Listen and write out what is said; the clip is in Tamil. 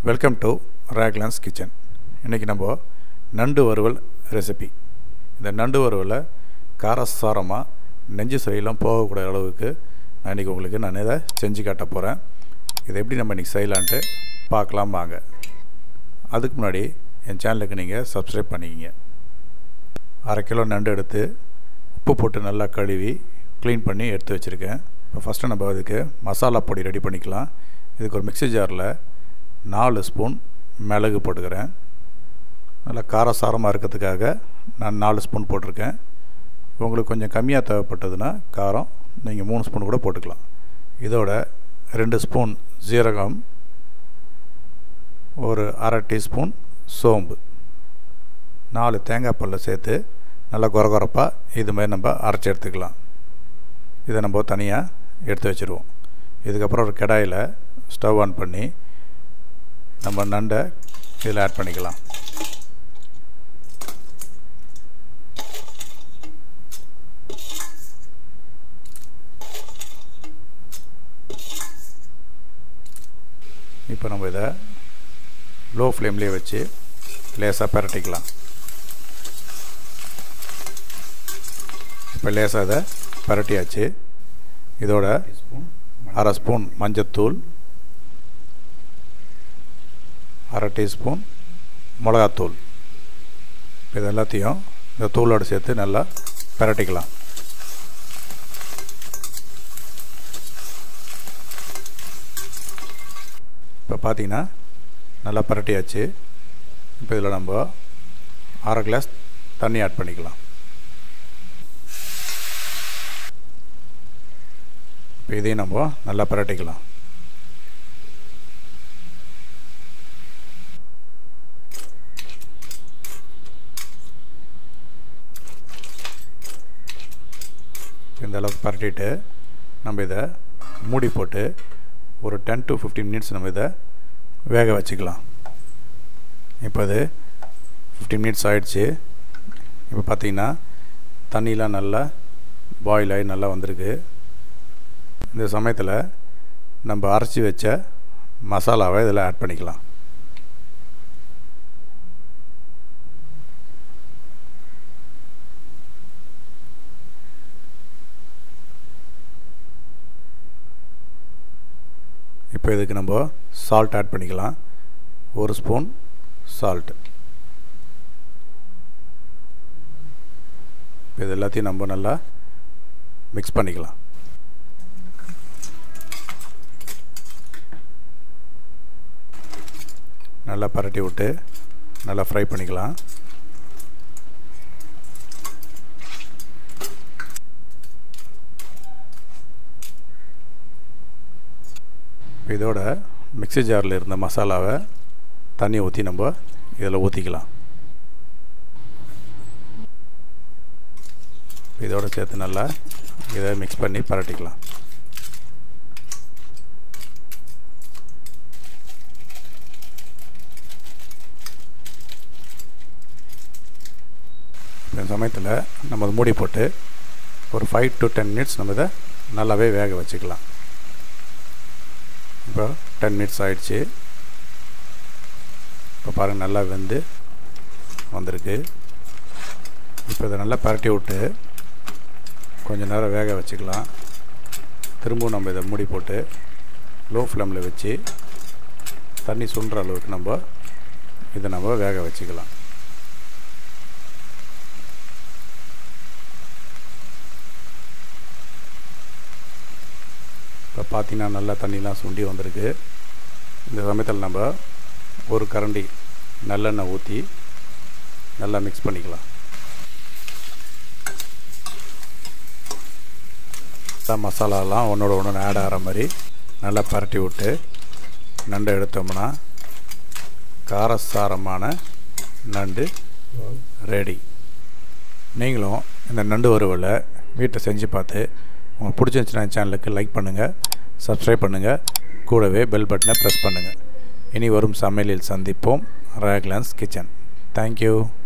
வெல்கம் டு ரேக்லான்ஸ் கிச்சன் இன்றைக்கி நம்ம நண்டு வறுவல் ரெசிபி இந்த நண்டு வறுவலை காரசாரமாக நெஞ்சு சரியெல்லாம் போகக்கூடிய அளவுக்கு நான் இன்றைக்கி உங்களுக்கு நான் இதை செஞ்சு காட்ட போகிறேன் இதை எப்படி நம்ம இன்றைக்கி செய்யலான்ட்டு பார்க்கலாம் வாங்க அதுக்கு முன்னாடி என் சேனலுக்கு நீங்கள் சப்ஸ்கிரைப் பண்ணிக்கிங்க அரை கிலோ நண்டு எடுத்து உப்பு போட்டு நல்லா கழுவி க்ளீன் பண்ணி எடுத்து வச்சுருக்கேன் இப்போ ஃபஸ்ட்டு நம்ம அதுக்கு மசாலா பொடி ரெடி பண்ணிக்கலாம் இதுக்கு ஒரு மிக்ஸி ஜாரில் நாலு ஸ்பூன் மிளகு போட்டுக்கிறேன் நல்லா காரசாரமாக இருக்கிறதுக்காக நான் நாலு ஸ்பூன் போட்டிருக்கேன் உங்களுக்கு கொஞ்சம் கம்மியாக தேவைப்பட்டதுன்னா காரம் நீங்கள் மூணு ஸ்பூன் கூட போட்டுக்கலாம் இதோட ரெண்டு ஸ்பூன் ஜீரகம் ஒரு அரை டீஸ்பூன் சோம்பு நாலு தேங்காய் பல்ல சேர்த்து நல்லா குறகுறப்பாக இது மாதிரி நம்ம அரைச்சி எடுத்துக்கலாம் இதை நம்ம தனியாக எடுத்து வச்சுருவோம் இதுக்கப்புறம் ஒரு கடாயில் ஸ்டவ் ஆன் பண்ணி நம்ம நண்டை இதில் ஆட் பண்ணிக்கலாம் இப்போ நம்ம இதை லோ ஃப்ளேம்லேயே வச்சு லேசாக பரட்டிக்கலாம் இப்போ லேசாக இதை பரட்டியாச்சு இதோட அரை ஸ்பூன் மஞ்சத்தூள் அரை டீஸ்பூன் மிளகாத்தூள் இது எல்லாத்தையும் இந்த தூளோடு சேர்த்து நல்லா பரட்டிக்கலாம் இப்போ பார்த்தீங்கன்னா நல்லா பரட்டியாச்சு இப்போ இதில் நம்ம அரை கிளாஸ் தண்ணி ஆட் பண்ணிக்கலாம் இப்போ இதையும் நம்ம நல்லா பரட்டிக்கலாம் இந்த அளவுக்கு பரட்டிட்டு நம்ம இதை மூடி போட்டு ஒரு டென் டு ஃபிஃப்டீன் மினிட்ஸ் நம்ம இதை வேக வச்சுக்கலாம் இப்போ இது ஃபிஃப்டீன் மினிட்ஸ் ஆகிடுச்சு இப்போ பார்த்திங்கன்னா தண்ணிலாம் நல்லா பாயில் ஆகி நல்லா வந்திருக்கு இந்த சமயத்தில் நம்ம அரைச்சி வச்ச மசாலாவை இதில் ஆட் பண்ணிக்கலாம் இப்போ இதுக்கு நம்ம சால்ட் ஆட் பண்ணிக்கலாம் ஒரு ஸ்பூன் சால்ட்டு இது எல்லாத்தையும் நம்ம நல்லா மிக்ஸ் பண்ணிக்கலாம் நல்லா பரட்டி விட்டு நல்லா ஃப்ரை பண்ணிக்கலாம் இதோட மிக்ஸி ஜாரில் இருந்த மசாலாவை தண்ணி ஊற்றி நம்ம இதில் ஊற்றிக்கலாம் இதோட சேர்த்து நல்லா இதை மிக்ஸ் பண்ணி பரட்டிக்கலாம் இந்த சமயத்தில் நம்ம அதை மூடி போட்டு ஒரு ஃபைவ் டு டென் மினிட்ஸ் நம்ம இதை நல்லாவே வேக வச்சுக்கலாம் இப்போ டென் மினிட்ஸ் ஆயிடுச்சு இப்போ பாருங்கள் நல்லா வெந்து வந்திருக்கு இப்போ இதை நல்லா பரட்டி விட்டு கொஞ்சம் நேரம் வேக வச்சுக்கலாம் திரும்பவும் நம்ம இதை மூடி போட்டு லோ ஃப்ளேமில் வச்சு தண்ணி சுண்டுற அளவுக்கு நம்ம இதை நம்ம வேக வச்சுக்கலாம் இப்போ பார்த்தீங்கன்னா நல்லா தண்ணிலாம் சுண்டி வந்திருக்கு இந்த சமயத்தில் நம்ம ஒரு கரண்டி நல்லெண்ணெய் ஊற்றி நல்லா மிக்ஸ் பண்ணிக்கலாம் மசாலாலாம் ஒன்றோட ஒன்று ஆட் ஆகிற மாதிரி நல்லா பரட்டி விட்டு நண்டை எடுத்தோம்னா காரசாரமான நண்டு ரெடி நீங்களும் இந்த நண்டு வறுவலை வீட்டை செஞ்சு பார்த்து உங்களுக்கு பிடிச்சிருந்துச்சுன்னா சேனலுக்கு லைக் பண்ணுங்கள் சப்ஸ்கிரைப் பண்ணுங்கள் கூடவே பெல் பட்டனை ப்ரெஸ் பண்ணுங்கள் இனி வரும் சமையலில் சந்திப்போம் ரேக்லான்ஸ் கிச்சன் தேங்க்யூ